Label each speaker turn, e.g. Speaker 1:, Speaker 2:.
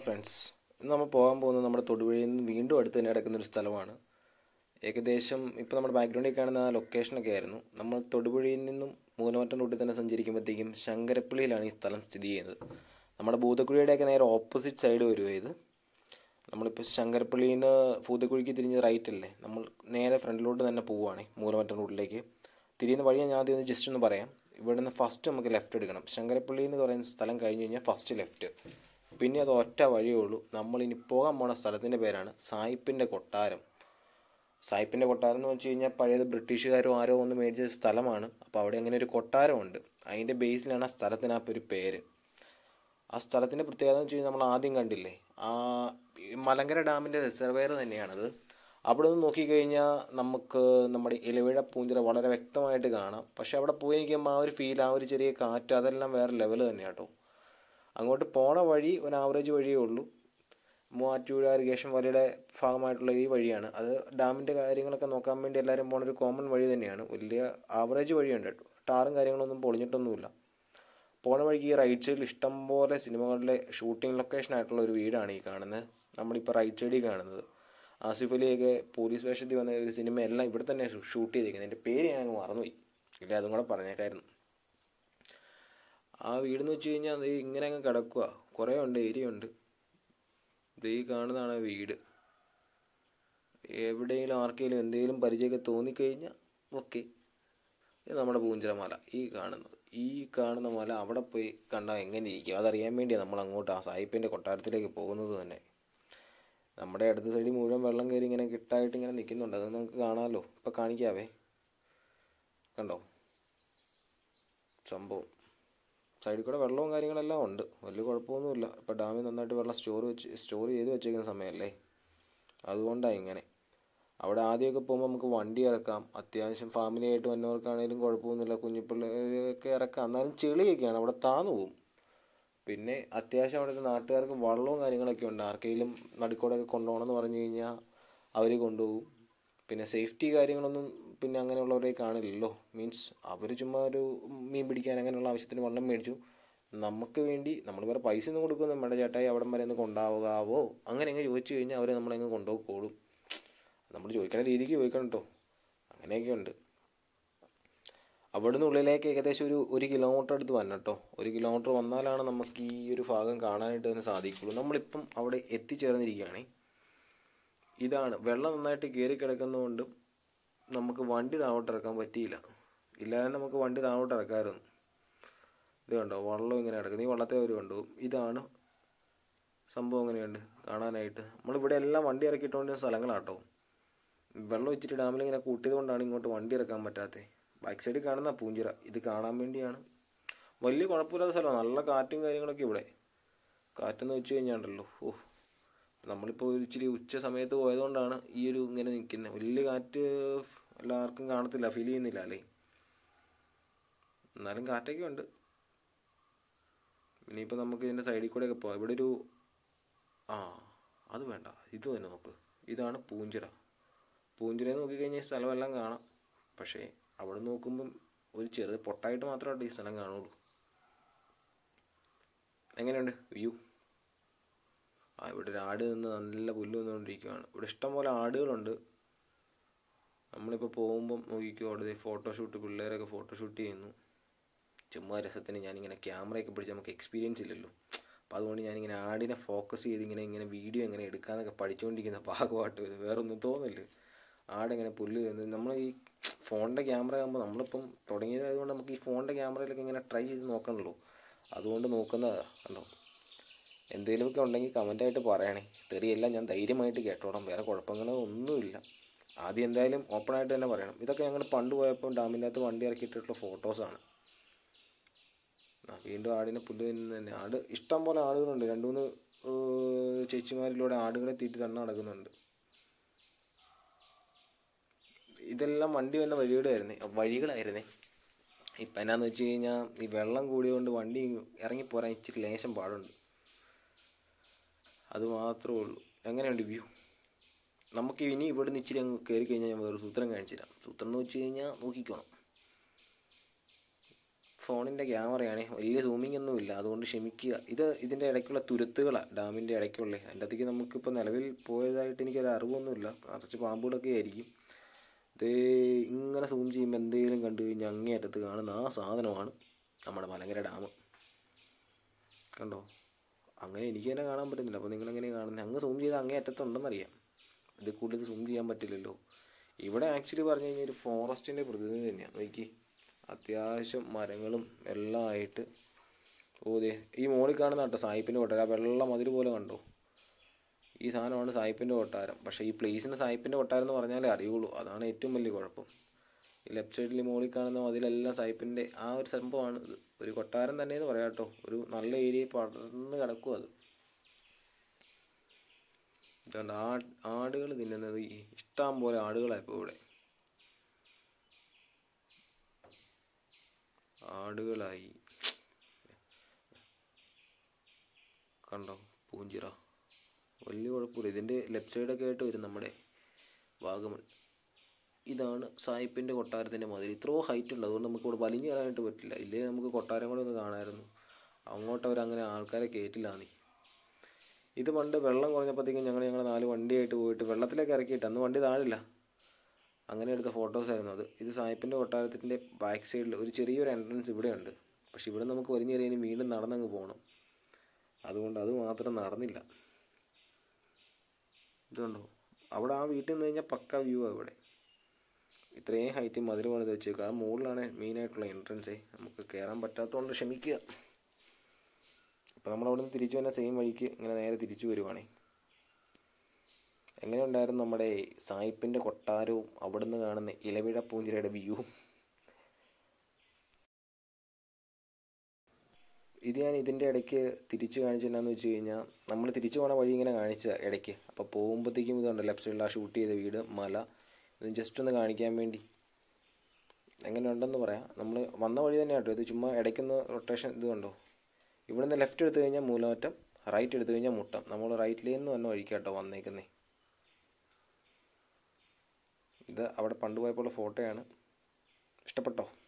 Speaker 1: friends ഇന്ന് നമ്മൾ പോകാൻ പോകുന്നത് നമ്മുടെ തൊടുപുഴയിൽ നിന്ന് വീണ്ടും അടുത്ത് തന്നെ കിടക്കുന്ന ഒരു സ്ഥലമാണ് ഏകദേശം ഇപ്പോൾ നമ്മുടെ ബാക്ക്ഗ്രൗണ്ടിൽ കാണുന്ന ആ ലൊക്കേഷനൊക്കെ ആയിരുന്നു നമ്മൾ തൊടുപുഴയിൽ നിന്നും മൂന്നോറ്റം റൂട്ടിൽ തന്നെ സഞ്ചരിക്കുമ്പോഴത്തേക്കും ശങ്കരപ്പള്ളിയിലാണ് ഈ സ്ഥലം സ്ഥിതി ചെയ്യുന്നത് നമ്മുടെ ഭൂതക്കുഴിയുടെയൊക്കെ നേരെ ഓപ്പോസിറ്റ് സൈഡ് വരുമോ ഇത് നമ്മളിപ്പോൾ ശങ്കരപ്പള്ളിയിൽ നിന്ന് ഭൂതക്കുഴിക്ക് തിരിഞ്ഞ് റൈറ്റ് അല്ലേ നമ്മൾ നേരെ ഫ്രണ്ടിലോട്ട് തന്നെ പോവുകയാണ് മൂലമറ്റം റൂട്ടിലേക്ക് തിരിയുന്ന വഴി ഞാൻ ആദ്യം ഒന്ന് ജസ്റ്റ് ഒന്ന് പറയാം ഇവിടെ നിന്ന് ഫസ്റ്റ് നമുക്ക് ലെഫ്റ്റ് എടുക്കണം ശങ്കരപ്പള്ളി എന്ന് പറയുന്ന സ്ഥലം കഴിഞ്ഞ് കഴിഞ്ഞാൽ ഫസ്റ്റ് ലെഫ്റ്റ് പിന്നെ അത് ഒറ്റ വഴിയേ ഉള്ളൂ നമ്മളിനി പോകാൻ പോണ സ്ഥലത്തിൻ്റെ പേരാണ് സായിപ്പിൻ്റെ കൊട്ടാരം സായിപ്പിൻ്റെ കൊട്ടാരം എന്ന് വെച്ച് കഴിഞ്ഞാൽ പഴയത് ബ്രിട്ടീഷുകാരോ ആരോ ഒന്ന് മേടിച്ച സ്ഥലമാണ് അപ്പോൾ അവിടെ അങ്ങനെ ഒരു കൊട്ടാരമുണ്ട് അതിൻ്റെ ബേസിലാണ് ആ സ്ഥലത്തിന് ആ ഒരു പേര് ആ സ്ഥലത്തിൻ്റെ പ്രത്യേകത എന്ന് വെച്ച് കഴിഞ്ഞാൽ നമ്മൾ ആദ്യം കണ്ടില്ലേ ആ ഈ മലങ്കര ഡാമിൻ്റെ റിസർവെയർ തന്നെയാണത് അവിടെ നിന്ന് നോക്കിക്കഴിഞ്ഞാൽ നമുക്ക് നമ്മുടെ ഇലവിഴ പൂഞ്ചിറ വളരെ വ്യക്തമായിട്ട് കാണാം പക്ഷെ അവിടെ പോയി നിൽക്കുമ്പോൾ ആ ഒരു ഫീൽ ആ ഒരു ചെറിയ കാറ്റ് അതെല്ലാം വേറെ ലെവൽ തന്നെയാണ് കേട്ടോ അങ്ങോട്ട് പോണ വഴി ഒരു ആവറേജ് വഴിയേ ഉള്ളൂ മൂവാറ്റുപുഴ ഇറിഗേഷൻ വലയുടെ ഭാഗമായിട്ടുള്ള ഈ വഴിയാണ് അത് ഡാമിൻ്റെ കാര്യങ്ങളൊക്കെ നോക്കാൻ വേണ്ടി എല്ലാവരും പോണ ഒരു കോമൺ വഴി തന്നെയാണ് വലിയ ആവറേജ് വഴിയുണ്ട് കേട്ടോ ടാറും കാര്യങ്ങളൊന്നും പൊളിഞ്ഞിട്ടൊന്നുമില്ല പോണ വഴിക്ക് ഈ റൈറ്റ് സൈഡിൽ ഇഷ്ടംപോലെ സിനിമകളുടെ ഷൂട്ടിംഗ് ലൊക്കേഷൻ ആയിട്ടുള്ള ഒരു വീടാണ് ഈ കാണുന്നത് നമ്മളിപ്പോൾ റൈറ്റ് സൈഡിൽ കാണുന്നത് ആസിഫ് അലിയൊക്കെ പോലീസ് വേഷത്തിൽ വന്ന ഒരു സിനിമ എല്ലാം ഇവിടെ തന്നെ ഷൂട്ട് ചെയ്തിരിക്കുന്നത് എൻ്റെ പേര് ഞാൻ അങ്ങ് മറന്നുപോയി ഇല്ല അതും കൂടെ പറഞ്ഞേക്കായിരുന്നു ആ വീടെന്ന് വെച്ച് കഴിഞ്ഞാൽ അത് ഇങ്ങനെ അങ്ങ് കിടക്കുക കുറേ ഉണ്ട് ഏരിയ ഉണ്ട് ഇത് ഈ കാണുന്നതാണ് ആ വീട് എവിടെയെങ്കിലും ആർക്കെങ്കിലും എന്തെങ്കിലും പരിചയമൊക്കെ തോന്നിക്കഴിഞ്ഞാൽ ഓക്കെ ഇത് നമ്മുടെ പൂഞ്ചിറ മല ഈ കാണുന്നത് ഈ കാണുന്ന മല അവിടെ പോയി കണ്ടാൽ എങ്ങനെ ഇരിക്കും അതറിയാൻ വേണ്ടിയാണ് നമ്മൾ അങ്ങോട്ട് ആ സായിപ്പിൻ്റെ കൊട്ടാരത്തിലേക്ക് പോകുന്നത് തന്നെ നമ്മുടെ അടുത്ത സൈഡിൽ മുഴുവൻ വെള്ളം കയറി ഇങ്ങനെ കിട്ടായിട്ട് ഇങ്ങനെ നിൽക്കുന്നുണ്ട് അത് നമുക്ക് കാണാമല്ലോ ഇപ്പം കാണിക്കാവേ കണ്ടോ സംഭവം സൈഡിൽ കൂടെ വെള്ളവും കാര്യങ്ങളെല്ലാം ഉണ്ട് വലിയ കുഴപ്പമൊന്നുമില്ല ഇപ്പം ഡാമിൽ നന്നായിട്ട് വെള്ളം സ്റ്റോർ വെച്ച് സ്റ്റോർ ചെയ്ത് വെച്ചേക്കുന്ന സമയമല്ലേ അതുകൊണ്ടാണ് ഇങ്ങനെ അവിടെ ആദ്യമൊക്കെ പോകുമ്പോൾ നമുക്ക് വണ്ടി ഇറക്കാം അത്യാവശ്യം ഫാമിലി ആയിട്ട് വന്നവർക്കാണെങ്കിലും കുഴപ്പമൊന്നുമില്ല കുഞ്ഞിപ്പിള്ളേരൊക്കെ ഇറക്കാം എന്നാലും ചെളിയൊക്കെയാണ് അവിടെ താന്നു പോകും പിന്നെ അത്യാവശ്യം അവിടുത്തെ നാട്ടുകാർക്ക് വള്ളവും കാര്യങ്ങളൊക്കെ ഉണ്ട് ആർക്കെങ്കിലും നടുക്കോടെയൊക്കെ കൊണ്ടുപോകണം എന്ന് പറഞ്ഞു കഴിഞ്ഞാൽ അവർ കൊണ്ടുപോകും പിന്നെ സേഫ്റ്റി കാര്യങ്ങളൊന്നും പിന്നെ അങ്ങനെയുള്ളവരെ കാണില്ലല്ലോ മീൻസ് അവർ ചുമ്മാ ഒരു മീൻ പിടിക്കാൻ അങ്ങനെയുള്ള ആവശ്യത്തിന് വെള്ളം മേടിച്ചു നമുക്ക് വേണ്ടി നമ്മൾ വേറെ പൈസ ഒന്നും കൊടുക്കുന്നു നമ്മുടെ ചേട്ടായി അവിടം വരെ ഒന്ന് കൊണ്ടാവുകാവോ അങ്ങനെ അങ്ങ് ചോദിച്ചു കഴിഞ്ഞാൽ അവർ നമ്മളങ്ങ് കൊണ്ടുപോയിക്കോളും നമ്മൾ ചോദിക്കുന്ന രീതിക്ക് ചോദിക്കണം കേട്ടോ അങ്ങനെയൊക്കെ ഉണ്ട് അവിടുന്ന് ഉള്ളിലേക്ക് ഏകദേശം ഒരു ഒരു കിലോമീറ്റർ അടുത്ത് വരണം കേട്ടോ ഒരു കിലോമീറ്റർ വന്നാലാണ് നമുക്ക് ഈ ഒരു ഭാഗം കാണാനായിട്ട് തന്നെ സാധിക്കുള്ളൂ നമ്മളിപ്പം അവിടെ എത്തിച്ചേർന്നിരിക്കുകയാണ് ഇതാണ് വെള്ളം നന്നായിട്ട് കയറി കിടക്കുന്നതുകൊണ്ടും നമുക്ക് വണ്ടി താഴോട്ട് ഇറക്കാൻ പറ്റിയില്ല ഇല്ലാതെ നമുക്ക് വണ്ടി താഴോട്ട് ഇറക്കാമായിരുന്നു ഇത് കണ്ടോ വള്ളം ഇങ്ങനെ കിടക്കുന്നു ഈ വള്ളത്തെ അവർ കൊണ്ടുപോകും ഇതാണ് സംഭവം എങ്ങനെയുണ്ട് കാണാനായിട്ട് നമ്മളിവിടെ എല്ലാം വണ്ടി ഇറക്കിയിട്ടുകൊണ്ട് സ്ഥലങ്ങളാട്ടോ വെള്ളം വെച്ചിട്ട് ഡാമിൽ ഇങ്ങനെ കൂട്ടിയത് കൊണ്ടാണ് ഇങ്ങോട്ട് വണ്ടി ഇറക്കാൻ പറ്റാത്തത് ബാക്ക് സൈഡിൽ കാണുന്ന പൂഞ്ചിറ ഇത് കാണാൻ വേണ്ടിയാണ് വലിയ കുഴപ്പമില്ലാത്ത സ്ഥലമാണ് നല്ല കാറ്റും കാര്യങ്ങളൊക്കെ ഇവിടെ കാറ്റെന്ന് വെച്ച് കഴിഞ്ഞാണ്ടല്ലോ ഓ നമ്മളിപ്പോൾ ഒരു ഇച്ചിരി ഉച്ച സമയത്ത് പോയതുകൊണ്ടാണ് ഈ ഒരു ഇങ്ങനെ നിൽക്കുന്നത് വലിയ കാറ്റ് എല്ലാവർക്കും കാണത്തില്ല ഫീൽ ചെയ്യുന്നില്ല അല്ലേ എന്നാലും കാറ്റൊക്കെ ഉണ്ട് ഇനിയിപ്പോൾ നമുക്ക് ഇതിൻ്റെ സൈഡിൽ കൂടെയൊക്കെ പോകാം ഇവിടെ ഒരു ആ അത് വേണ്ട ഇത് തന്നെ നോക്ക് ഇതാണ് പൂഞ്ചിറ പൂഞ്ചിറയിൽ നോക്കിക്കഴിഞ്ഞാൽ സ്ഥലമെല്ലാം കാണാം പക്ഷേ അവിടെ നോക്കുമ്പം ഒരു ചെറുത് പൊട്ടായിട്ട് മാത്രമായിട്ട് ഈ സ്ഥലം കാണുള്ളൂ എങ്ങനെയുണ്ട് വ്യൂ ആ ഇവിടെ ഒരു ആട് നിന്ന് നല്ല പുല്ല് നിന്നുകൊണ്ടിരിക്കുകയാണ് ഇവിടെ ഇഷ്ടംപോലെ ആടുകളുണ്ട് നമ്മളിപ്പോൾ പോകുമ്പം നോക്കിക്കോ അവിടെ ഫോട്ടോഷൂട്ട് പിള്ളേരൊക്കെ ഫോട്ടോഷൂട്ട് ചെയ്യുന്നു ചുമ്മാ രസത്തിന് ഞാനിങ്ങനെ ക്യാമറയൊക്കെ പിടിച്ച് നമുക്ക് എക്സ്പീരിയൻസ് ഇല്ലല്ലോ അപ്പോൾ അതുകൊണ്ട് ഞാനിങ്ങനെ ആടിനെ ഫോക്കസ് ചെയ്ത് ഇങ്ങനെ ഇങ്ങനെ വീഡിയോ എങ്ങനെ എടുക്കാന്നൊക്കെ പഠിച്ചുകൊണ്ടിരിക്കുന്ന ഭാഗമായിട്ട് ഇത് വേറൊന്നും തോന്നില്ല ആടെങ്ങനെ പുല്ല് നമ്മൾ ഈ ഫോണിൻ്റെ ക്യാമറ ആകുമ്പോൾ നമ്മളിപ്പം തുടങ്ങിയതായതുകൊണ്ട് നമുക്ക് ഈ ഫോണിൻ്റെ ക്യാമറയിലൊക്കെ ഇങ്ങനെ ട്രൈ ചെയ്ത് നോക്കണല്ലോ അതുകൊണ്ട് നോക്കുന്നതാണ് കണ്ടോ എന്തെങ്കിലുമൊക്കെ ഉണ്ടെങ്കിൽ കമൻ്റായിട്ട് പറയണേ തെറിയെല്ലാം ഞാൻ ധൈര്യമായിട്ട് കേട്ടോളാം വേറെ കുഴപ്പങ്ങളോ ഒന്നുമില്ല ആദ്യം എന്തായാലും ഓപ്പണായിട്ട് തന്നെ പറയണം ഇതൊക്കെ ഞങ്ങൾ പണ്ട് പോയപ്പോൾ ഡാമിൻ്റെ അകത്ത് വണ്ടി ഇറക്കിയിട്ടുള്ള ഫോട്ടോസാണ് ആ വീണ്ടും ആടിനെ പുല്ല് തിന്നുന്നത് തന്നെ ആട് ഇഷ്ടം പോലെ ആടുകളുണ്ട് രണ്ട് മൂന്ന് ചേച്ചിമാരിലൂടെ ആടുകളെ തീറ്റി തന്നെ നടക്കുന്നുണ്ട് ഇതെല്ലാം വണ്ടി വന്ന വഴികളായിരുന്നേ വഴികളായിരുന്നേ ഇപ്പം എന്നാന്ന് വെച്ച് കഴിഞ്ഞാൽ ഈ വെള്ളം കൂടിയതുകൊണ്ട് വണ്ടി ഇറങ്ങിപ്പോരാൻ ഇച്ചിരി ലേശം പാടുണ്ട് അത് മാത്രമേ ഉള്ളൂ എങ്ങനെയുണ്ട് വ്യൂ നമുക്ക് ഇനി ഇവിടുന്ന് ഇച്ചിരി അങ്ങ് കയറി കഴിഞ്ഞാൽ ഞാൻ വേറെ സൂത്രം കാണിച്ചു തരാം സൂത്രം എന്ന് വെച്ച് കഴിഞ്ഞാൽ നോക്കിക്കോണം ഫോണിൻ്റെ ക്യാമറയാണ് വലിയ സൂമിംഗ് ഒന്നും ഇല്ല അതുകൊണ്ട് ക്ഷമിക്കുക ഇത് ഇതിൻ്റെ ഇടയ്ക്കുള്ള തുരുത്തുകളാണ് ഡാമിൻ്റെ ഇടയ്ക്കുള്ള അതിൻ്റെ അകത്തേക്ക് നമുക്കിപ്പോൾ നിലവിൽ പോയതായിട്ട് എനിക്കൊരു അറിവൊന്നുമില്ല നിറച്ച് പാമ്പുകളൊക്കെ ആയിരിക്കും ഇത് ഇങ്ങനെ സൂം ചെയ്യുമ്പോൾ എന്തെങ്കിലും കണ്ടു കഴിഞ്ഞാൽ അങ്ങേ അറ്റത്ത് കാണുന്ന ആ സാധനമാണ് നമ്മുടെ മലങ്കര ഡാം കണ്ടോ അങ്ങനെ എനിക്ക് തന്നെ കാണാൻ പറ്റുന്നില്ല അപ്പോൾ നിങ്ങളെങ്ങനെ കാണുന്നത് അങ്ങ് സൂം ചെയ്ത് അങ്ങേ അറ്റത്തുണ്ടെന്നറിയാം ഇത് കൂടുതൽ സൂം ചെയ്യാൻ പറ്റില്ലല്ലോ ഇവിടെ ആക്ച്വലി പറഞ്ഞു കഴിഞ്ഞാൽ ഒരു ഫോറസ്റ്റിൻ്റെ പ്രതിനിധി തന്നെയാണ് നോക്കി അത്യാവശ്യം മരങ്ങളും എല്ലാം ആയിട്ട് ഓ ദേ ഈ മോളിൽ കാണുന്ന കേട്ടോ സായിപ്പിൻ്റെ കൊട്ടാരം ആ വെള്ള മതിൽ പോലെ കണ്ടോ ഈ സാധനമാണ് സായിപ്പിൻ്റെ കൊട്ടാരം പക്ഷേ ഈ പ്ലേസിന് സായിപ്പിൻ്റെ കൊട്ടാരം എന്ന് പറഞ്ഞാലേ അറിയുള്ളൂ അതാണ് ഏറ്റവും വലിയ കുഴപ്പം ഈ ലെഫ്റ്റ് സൈഡിൽ മുകളിൽ കാണുന്ന മതിലെല്ലാം സായിപ്പിൻ്റെ ആ ഒരു സംഭവമാണ് ഇത് ഒരു കൊട്ടാരം തന്നെ എന്ന് പറയാം കേട്ടോ ഒരു നല്ല ഏരിയ പടർന്ന് കിടക്കും അത് ഇതുകൊണ്ട് ആ ആടുകൾ തിന്നുന്നത് ഈ ഇഷ്ടം പോലെ ആടുകളായിപ്പോൾ ഇവിടെ ആടുകളായി കണ്ടോ പൂഞ്ചിറ വലിയ കുഴപ്പമില്ല ഇതിൻ്റെ ലെഫ്റ്റ് സൈഡൊക്കെ ആയിട്ട് വരും നമ്മുടെ വാഗമൺ ഇതാണ് സായിപ്പിൻ്റെ കൊട്ടാരത്തിൻ്റെ മതിൽ ഇത്രയും ഹൈറ്റ് ഉണ്ട് അതുകൊണ്ട് നമുക്ക് ഇവിടെ വലിഞ്ഞു കയറാനായിട്ട് പറ്റില്ല ഇല്ലേ നമുക്ക് കൊട്ടാരം കൂടെ ഒന്ന് കാണാമായിരുന്നു അങ്ങോട്ട് അവരങ്ങനെ ആൾക്കാരെ കയറ്റില്ല നീ ഇത് പണ്ട് വെള്ളം കുറഞ്ഞപ്പോഴത്തേക്കും ഞങ്ങൾ ഞങ്ങൾ നാല് വണ്ടിയായിട്ട് പോയിട്ട് വെള്ളത്തിലേക്ക് ഇറക്കിയിട്ട് അന്ന് വണ്ടി താഴില്ല അങ്ങനെ എടുത്ത ഫോട്ടോസ് ആയിരുന്നു അത് ഇത് സായിപ്പിൻ്റെ കൊട്ടാരത്തിൻ്റെ ബാക്ക് സൈഡിൽ ഒരു ചെറിയൊരു എൻട്രൻസ് ഇവിടെ ഉണ്ട് പക്ഷെ ഇവിടെ നമുക്ക് വലിഞ്ഞു കയറി വീണ്ടും നടന്നങ്ങ് പോകണം അതുകൊണ്ട് അത് മാത്രം നടന്നില്ല ഇതുണ്ടോ അവിടെ ആ വീട്ടിൽ നിന്ന് കഴിഞ്ഞാൽ പക്ക വ്യൂ ആണ് ഇവിടെ ഇത്രയും ഹൈറ്റ് മതിൽ പണിത് വെച്ചേക്കുക ആ മുകളിലാണ് മെയിനായിട്ടുള്ള എൻട്രൻസേ നമുക്ക് കയറാൻ പറ്റാത്തതുകൊണ്ട് ക്ഷമിക്കുക അപ്പോൾ നമ്മൾ അവിടെ നിന്ന് തിരിച്ചു വന്ന സെയിം വഴിക്ക് ഇങ്ങനെ നേരെ തിരിച്ചു വരുവാണേ എങ്ങനെ ഉണ്ടായിരുന്നു നമ്മുടെ സായിപ്പിൻ്റെ കൊട്ടാരവും അവിടെ നിന്ന് കാണുന്ന ഇലവിഴ പൂഞ്ചിരയുടെ വ്യൂവും ഇത് ഞാൻ ഇതിൻ്റെ ഇടയ്ക്ക് തിരിച്ചു കാണിച്ചെന്നാന്ന് വെച്ച് കഴിഞ്ഞാൽ നമ്മൾ തിരിച്ചു പോണ വഴി ഇങ്ങനെ കാണിച്ച ഇടയ്ക്ക് അപ്പോൾ പോകുമ്പോഴത്തേക്കും ഇതുണ്ട് ലെഫ്റ്റ് സൈഡിൽ ആ ഷൂട്ട് ചെയ്ത വീട് മല ഇത് ജസ്റ്റ് ഒന്ന് കാണിക്കാൻ വേണ്ടി എങ്ങനെ ഉണ്ടെന്ന് പറയാം നമ്മൾ വന്ന വഴി തന്നെ കേട്ടോ ഇത് ചുമ്മാ ഇടയ്ക്കൊന്ന് റൊട്ടേഷൻ ഇത് കണ്ടോ ഇവിടെ നിന്ന് ലെഫ്റ്റ് എടുത്തു കഴിഞ്ഞാൽ മൂലമറ്റം റൈറ്റ് എടുത്തു കഴിഞ്ഞാൽ മുട്ടം നമ്മൾ റൈറ്റിൽ നിന്ന് വന്ന വഴിക്കാട്ടോ വന്നേക്കുന്നേ ഇത് അവിടെ പണ്ട് പോയപ്പോൾ ഫോട്ടോയാണ് ഇഷ്ടപ്പെട്ടോ